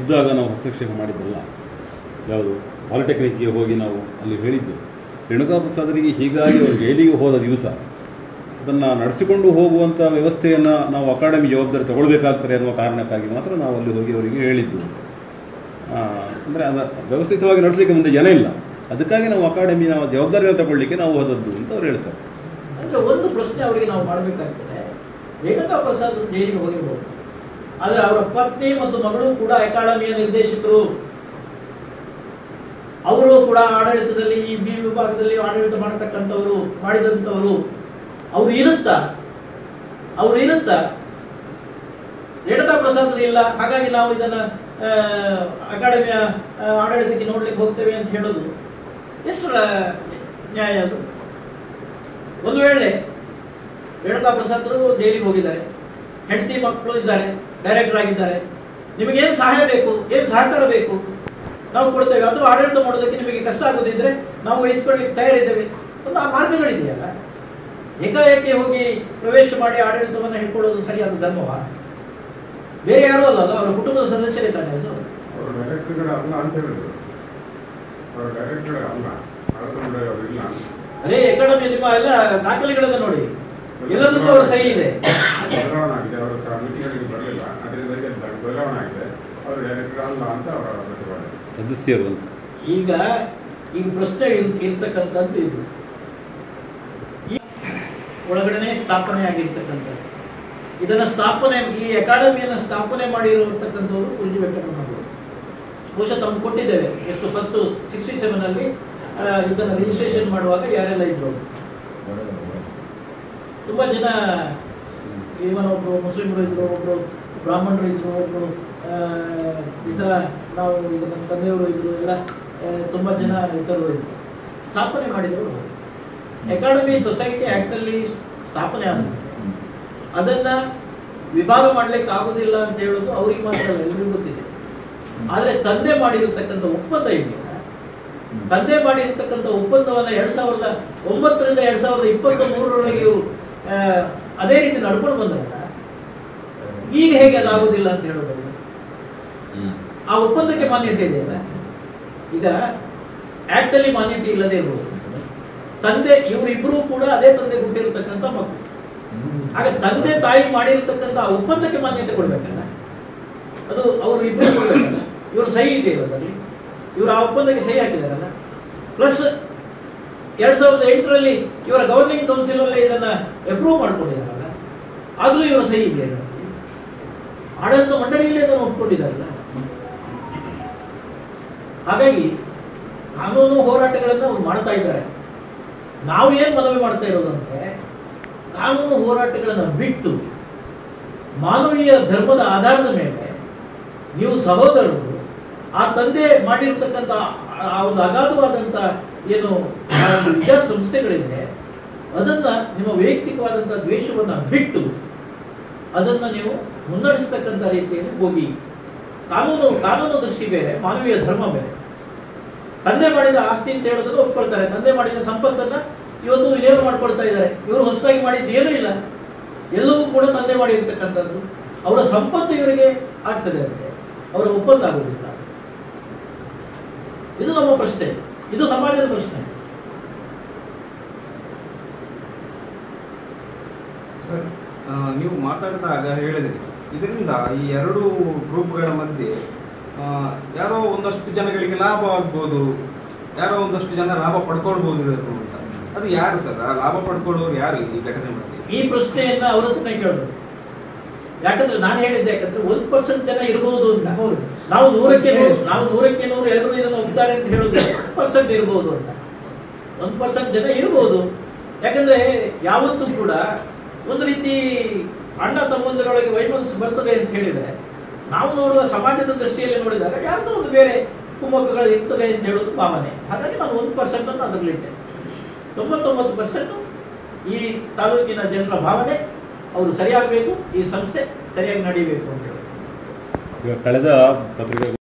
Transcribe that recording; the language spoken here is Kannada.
ಇದ್ದಾಗ ನಾವು ಹಸ್ತಕ್ಷೇಪ ಮಾಡಿದ್ದಲ್ಲ ಯಾವುದು ಪಾಲಿಟೆಕ್ನಿಕ್ಗೆ ಹೋಗಿ ನಾವು ಅಲ್ಲಿ ಹೇಳಿದ್ದು ರೇಣುಕಾ ಪ್ರಸಾದರಿಗೆ ಹೀಗಾಗಿ ಅವರು ಜೈಲಿಗೆ ಹೋದ ದಿವಸ ಅದನ್ನು ನಡೆಸಿಕೊಂಡು ಹೋಗುವಂಥ ವ್ಯವಸ್ಥೆಯನ್ನು ನಾವು ಅಕಾಡೆಮಿ ಜವಾಬ್ದಾರಿ ತಗೊಳ್ಬೇಕಾಗ್ತದೆ ಅನ್ನುವ ಕಾರಣಕ್ಕಾಗಿ ಮಾತ್ರ ನಾವು ಅಲ್ಲಿ ಹೋಗಿ ಅವರಿಗೆ ಹೇಳಿದ್ದು ಅಂದರೆ ಅದು ವ್ಯವಸ್ಥಿತವಾಗಿ ನಡೆಸಲಿಕ್ಕೆ ಮುಂದೆ ಜನ ಇಲ್ಲ ಅದಕ್ಕಾಗಿ ನಾವು ಅಕಾಡೆಮಿ ನಾವು ಜವಾಬ್ದಾರಿಯನ್ನು ತಗೊಳ್ಳಿಕ್ಕೆ ನಾವು ಹೋದದ್ದು ಅಂತ ಅವ್ರು ಹೇಳ್ತಾರೆ ಅಂದ್ರೆ ಒಂದು ಪ್ರಶ್ನೆ ಅವರಿಗೆ ನಾವು ಮಾಡಬೇಕಾಗ್ತದೆ ರೇಣುಕಾ ಪ್ರಸಾದ್ ಜೈಲಿಗೆ ಹೋಗಿರ್ಬೋದು ಆದರೆ ಅವರ ಪತ್ನಿ ಮತ್ತು ಮಗಳು ಕೂಡ ಅಕಾಡೆಮಿಯ ನಿರ್ದೇಶಕರು ಅವರು ಕೂಡ ಆಡಳಿತದಲ್ಲಿ ಈ ಬಿ ವಿಭಾಗದಲ್ಲಿ ಆಡಳಿತ ಮಾಡತಕ್ಕಂಥವರು ಮಾಡಿದಂಥವರು ಅವರು ಇರುತ್ತಾ ಅವರು ಇರುತ್ತಾ ರೇಣುಕಾ ಪ್ರಸಾದ್ ಇಲ್ಲ ಹಾಗಾಗಿ ನಾವು ಇದನ್ನ ಆ, ಅಕಾಡೆಮಿಯ ಆ, ಆಡಳಿತಕ್ಕೆ ನೋಡ್ಲಿಕ್ಕೆ ಹೋಗ್ತೇವೆ ಅಂತ ಹೇಳೋದು ಎಷ್ಟು ನ್ಯಾಯ ಅದು ಒಂದು ವೇಳೆ ರೇಣುಕಾ ಪ್ರಸಾದರು ಜೈಲಿಗೆ ಹೋಗಿದ್ದಾರೆ ಹೆಂಡತಿ ಮಕ್ಕಳು ಇದ್ದಾರೆ ಡೈರೆಕ್ಟರ್ ಆಗಿದ್ದಾರೆ ನಿಮಗೇನು ಸಹಾಯ ಬೇಕು ಏನು ಸಹಕಾರ ಬೇಕು ನಾವು ಕೊಡ್ತೇವೆ ಅಥವಾ ಆಡಳಿತ ಮಾಡೋದಕ್ಕೆ ನಿಮಗೆ ಕಷ್ಟ ಆಗೋದಿದ್ರೆ ನಾವು ವಹಿಸ್ಕೊಳ್ಳಿಕ್ಕೆ ತಯಾರಿದ್ದೇವೆ ಒಂದು ಆ ಮಾರ್ಗಗಳಿದೆಯಲ್ಲ ಏಕಾಏಕಿ ಹೋಗಿ ಪ್ರವೇಶ ಮಾಡಿ ಆಡಳಿತವನ್ನು ಹಿಡ್ಕೊಳ್ಳೋದು ಸರಿಯಾದ ಧರ್ಮವಾ ಬೇರೆ ಯಾರೂ ಅಲ್ಲ ಅಲ್ಲ ಅವರ ಕುಟುಂಬದ ಸದಸ್ಯರೇ ತಾನೆ ಅದು ಅವರು ಡೈರೆಕ್ಟರ್ಗಳು ಅಲ್ಲ ಅಂತ ಹೇಳಿದ್ರು ಅವರು ಡೈರೆಕ್ಟರ್ ಅಲ್ಲ ಆಡಳಿತ ಅವರು ಇಲ್ಲ ಅರೇ ಎಕಾಡೆಮಿ ನಿಮ್ಮ ಎಲ್ಲ ದಾಖಲೆಗಳನ್ನು ನೋಡಿ ಎಲ್ಲದಕ್ಕೂ ಅವರ ಸಹಿ ಇದೆ ಬದಲಾವಣೆ ಆಗಿದೆ ಅವರ ಮೀಟಿಂಗ್ಗಳಿಗೆ ಬರಲಿಲ್ಲ ಅದರಿಂದ ಇದಕ್ಕೆ ಬದಲಾವಣೆ ಆಗಿದೆ ಅವರು ಡೈರೆಕ್ಟರ್ ಅಲ್ಲ ಅಂತ ಅವರ ಪ್ರತಿಪಾದನೆ ಸದಸ್ಯರು ಅಂತ ಈಗ ಈಗ ಪ್ರಶ್ನೆ ಇರ್- ಇರ್ತಕ್ಕಂಥದ್ದು ಇದು ಈ ಒಳಗಡೆನೆ ಸ್ಥಾಪನೆ ಆಗಿರ್ತಕ್ಕಂಥದ್ದು ಇದನ್ನ ಸ್ಥಾಪನೆ ಈ ಅಕಾಡೆಮಿಯನ್ನು ಸ್ಥಾಪನೆ ಮಾಡಿರತಕ್ಕಂಥವ್ರು ಕುರುಜಿ ವೆಂಕಟರಮಣರು ಬಹುಶಃ ತಮ್ಗೆ ಕೊಟ್ಟಿದ್ದೇವೆ ಎಷ್ಟು ಫಸ್ಟ್ ಸಿಕ್ಸ್ಟಿ ಸೆವೆನ್ ಅಲ್ಲಿ ಆ, ಇದನ್ನ ರಿಜಿಸ್ಟ್ರೇಷನ್ ಮಾಡುವಾಗ ಯಾರೆಲ್ಲ ಇದ್ರು ತುಂಬಾ ಜನ ಇವನ್ ಒಬ್ರು ಮುಸ್ಲಿಮರು ಇದ್ರು ಒಬ್ರು ಬ್ರಾಹ್ಮಣರು ಇದ್ರು ಒಬ್ರು ಆ, ಇತರ ನಾವು ಈಗ ನಮ್ಮ ತಂದೆಯವರು ಇದ್ರು ಎಲ್ಲ ಆ, ತುಂಬಾ ಜನ ಇತರರು ಇದ್ರು ಸ್ಥಾಪನೆ ಮಾಡಿದ್ರು ಅಕಾಡೆಮಿ ಸೊಸೈಟಿ ಆಕ್ಟ್ ಅಲ್ಲಿ ಸ್ಥಾಪನೆ ಆಗಿದೆ ಅದನ್ನ ವಿಭಾಗ ಮಾಡ್ಲಿಕ್ಕೆ ಆಗುದಿಲ್ಲ ಅಂತ ಹೇಳೋದು ಅವ್ರಿಗೆ ಮಾತ್ರ ಅಲ್ಲ ಎಲ್ರಿಗೂ ಗೊತ್ತಿದೆ ಆದ್ರೆ ತಂದೆ ಮಾಡಿರತಕ್ಕಂಥ ಒಪ್ಪಂದ ಇದೆಯಲ್ಲ ತಂದೆ ಮಾಡಿರ್ತಕ್ಕಂಥ ಒಪ್ಪಂದವನ್ನ ಎರಡ್ ಸಾವಿರದ ಒಂಬತ್ತರಿಂದ ಎರಡ್ ಸಾವಿರದ ಇಪ್ಪತ್ತ ಮೂರರೊಳಗೆ ಇವರು ಆ, ಅದೇ ರೀತಿ ನಡ್ಕೊಂಡು ಬಂದ್ರಲ್ಲ ಈಗ ಹೇಗೆ ಅದಾಗುದಿಲ್ಲ ಅಂತ ಹೇಳೋದು ಆ ಒಪ್ಪಂದಕ್ಕೆ ಮಾನ್ಯತೆ ಇದೆಯಲ್ಲ ಈಗ ಆಕ್ಟ್ ಅಲ್ಲಿ ಮಾನ್ಯತೆ ಇಲ್ಲದೆ ಇರ್ಬೋದು ತಂದೆ ಇವರಿಬ್ಬರೂ ಕೂಡ ಅದೇ ತಂದೆ ಹುಟ್ಟಿರ್ತಕ್ಕಂಥ ಮಕ್ಕಳು ಆಗ ತಂದೆ ತಾಯಿ ಮಾಡಿರ್ತಕ್ಕಂಥ ಆ ಒಪ್ಪಂದಕ್ಕೆ ಮಾನ್ಯತೆ ಕೊಡ್ಬೇಕಲ್ಲ ಅದು ಅವರು ಇಬ್ಬರು ಕೊಡ್ಬೇಕಲ್ಲ ಇವರು ಸಹಿ ಇದೆ ಅದರಲ್ಲಿ ಇವರು ಆ ಒಪ್ಪಂದಕ್ಕೆ ಸಹಿ ಹಾಕಿದಾರಲ್ಲ ಪ್ಲಸ್ ಎರಡ್ ಸಾವಿರದ ಎಂಟರಲ್ಲಿ ಇವರ ಗವರ್ನಿಂಗ್ ಕೌನ್ಸಿಲ್ ಅಲ್ಲೇ ಇದನ್ನ ಅಪ್ರೂವ್ ಮಾಡ್ಕೊಂಡಿದ್ದಾರಲ್ಲ ಆಗ್ಲೂ ಇವರ ಸಹಿ ಇದೆ ಅದರಲ್ಲಿ. ಆಡಳಿತ ಮಂಡಳಿಯಲ್ಲೇ ಅದನ್ನು ಒಪ್ಕೊಂಡಿದ್ದಾರಲ್ಲ ಹಾಗಾಗಿ ಕಾನೂನು ಹೋರಾಟಗಳನ್ನು ಅವ್ರು ಮಾಡ್ತಾ ಇದ್ದಾರೆ ನಾವು ಏನ್ ಮನವಿ ಮಾಡ್ತಾ ಇರೋದು ಅಂದ್ರೆ ಕಾನೂನು ಹೋರಾಟಗಳನ್ನು ಬಿಟ್ಟು ಮಾನವೀಯ ಧರ್ಮದ ಆಧಾರದ ಮೇಲೆ ನೀವು ಸಹೋದರರು ಆ ತಂದೆ ಮಾಡಿರ್ತಕ್ಕಂಥ ಆ- ಆ ಒಂದು ಅಗಾಧವಾದಂಥ ಏನು ಆ ಒಂದು ವಿದ್ಯಾಸಂಸ್ಥೆಗಳಿದೆ ಅದನ್ನ ನಿಮ್ಮ ವೈಯಕ್ತಿಕವಾದಂಥ ದ್ವೇಷವನ್ನ ಬಿಟ್ಟು ಅದನ್ನ ನೀವು ಮುನ್ನಡೆಸ್ತಕ್ಕಂಥ ರೀತಿಯಲ್ಲಿ ಹೋಗಿ ಕಾನೂನು ಕಾನೂನು ದೃಷ್ಟಿ ಬೇರೆ ಮಾನವೀಯ ಧರ್ಮ ಬೇರೆ ತಂದೆ ಮಾಡಿದ ಆಸ್ತಿ ಅಂತ ಹೇಳಿದ್ರು ಒಪ್ಕೊಳ್ತಾರೆ ತಂದೆ ಮಾಡಿದ ಸಂಪತ್ತನ್ನ ಇವತ್ತು ವಿನಿಯೋಗ ಮಾಡ್ಕೊಳ್ತಾ ಇದ್ದಾರೆ ಇವರು ಹೊಸದಾಗಿ ಮಾಡಿದ್ದು ಏನೂ ಇಲ್ಲ ಎಲ್ಲವೂ ಕೂಡ ತಂದೆ ಮಾಡಿರ್ತಕ್ಕಂಥದ್ದು ಅವರ ಸಂಪತ್ತು ಇವರಿಗೆ ಆಗ್ತದೆ ಅಂತೆ ಅವರ ಒಪ್ಪಂದ ಆಗುವುದಿಲ್ಲ ಇದು ನಮ್ಮ ಪ್ರಶ್ನೆ ಇದು ಸಮಾಜದ ಪ್ರಶ್ನೆ ಸರ್ ಆ, ನೀವು ಮಾತಾಡಿದಾಗ ಹೇಳಿದ್ರಿ ಇದರಿಂದ ಈ ಎರಡು ಗ್ರೂಪ್ಗಳ ಮಧ್ಯೆ ಆ, ಯಾರೋ ಒಂದಷ್ಟು ಜನಗಳಿಗೆ ಲಾಭ ಆಗ್ಬೋದು ಯಾರೋ ಒಂದಷ್ಟು ಜನ ಲಾಭ ಪಡ್ಕೊಳ್ಬೋದು ಇದನ್ನು ಅಂತ ಅದು ಯಾರು ಸರ್ ಆ ಲಾಭ ಪಡ್ಕೊಳ್ಳೋರು ಯಾರು ಈ ಘಟನೆ ಬಗ್ಗೆ ಈ ಪ್ರಶ್ನೆಯನ್ನ ಅವ್ರ ಹತ್ರನೇ ಕೇಳೋದು ಯಾಕಂದ್ರೆ ನಾನು ಹೇಳಿದ್ದೆ ಯಾಕಂದ್ರೆ ಒಂದ್ ಪರ್ಸೆಂಟ್ ಜನ ಇರಬಹುದು ಅಂತ ನಾವು ನೂರಕ್ಕೆ ನೂರು ನಾವು ನೂರಕ್ಕೆ ನೂರು ಎಲ್ಲರೂ ಇದನ್ನು ಒಪ್ತಾರೆ ಅಂತ ಹೇಳೋದು ಪರ್ಸೆಂಟ್ ಇರಬಹುದು ಅಂತ ಒಂದ್ ಪರ್ಸೆಂಟ್ ಜನ ಇರಬಹುದು ಯಾಕಂದ್ರೆ ಯಾವತ್ತೂ ಕೂಡ ಒಂದು ರೀತಿ ಅಣ್ಣ ತಮ್ಮಂದಿರೊಳಗೆ ವೈಮನಸ್ಸು ಬರ್ತದೆ ಅಂತ ಹೇಳಿದ್ರೆ ನಾವು ನೋಡುವ ಸಮಾಜದ ದೃಷ್ಟಿಯಲ್ಲಿ ನೋಡಿದಾಗ ಯಾರ್ದೋ ಒಂದು ಬೇರೆ ಕುಮ್ಮಕ್ಕುಗಳು ಇರ್ತದೆ ಅಂತ ಹೇಳೋದು ಭಾವನೆ ಹಾಗಾಗಿ ನಾನು ಒಂದು ಪರ್ಸೆಂಟ್ ಅನ್ನು ಅದರಲ್ಲಿಟ್ಟೆ ತೊಂಬತ್ತೊಂಬತ್ತು ಪರ್ಸೆಂಟ್ ಈ ತಾಲೂಕಿನ ಜನರ ಭಾವನೆ ಅವರು ಸರಿಯಾಗಬೇಕು ಈ ಸಂಸ್ಥೆ ಸರಿಯಾಗಿ ನಡೀಬೇಕು ಅಂತ ಹೇಳಿ ಈಗ ಕಳೆದ ಪತ್ರಿಕೆ